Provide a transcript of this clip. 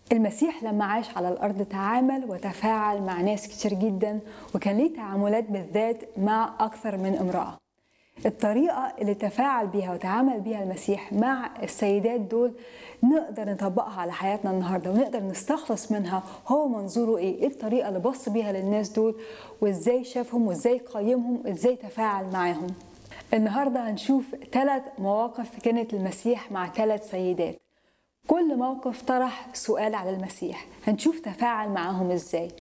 المسيح لما عاش على الأرض تعامل وتفاعل مع ناس كتير جدا وكان ليه تعاملات بالذات مع أكثر من امرأة الطريقة اللي تفاعل بيها وتعامل بيها المسيح مع السيدات دول نقدر نطبقها على حياتنا النهاردة ونقدر نستخلص منها هو منظوره ايه ايه الطريقة اللي بص بيها للناس دول وازاي شافهم وازاي قيمهم وازاي تفاعل معاهم النهاردة هنشوف ثلاث مواقف كانت المسيح مع ثلاث سيدات كل موقف طرح سؤال على المسيح هنشوف تفاعل معاهم ازاي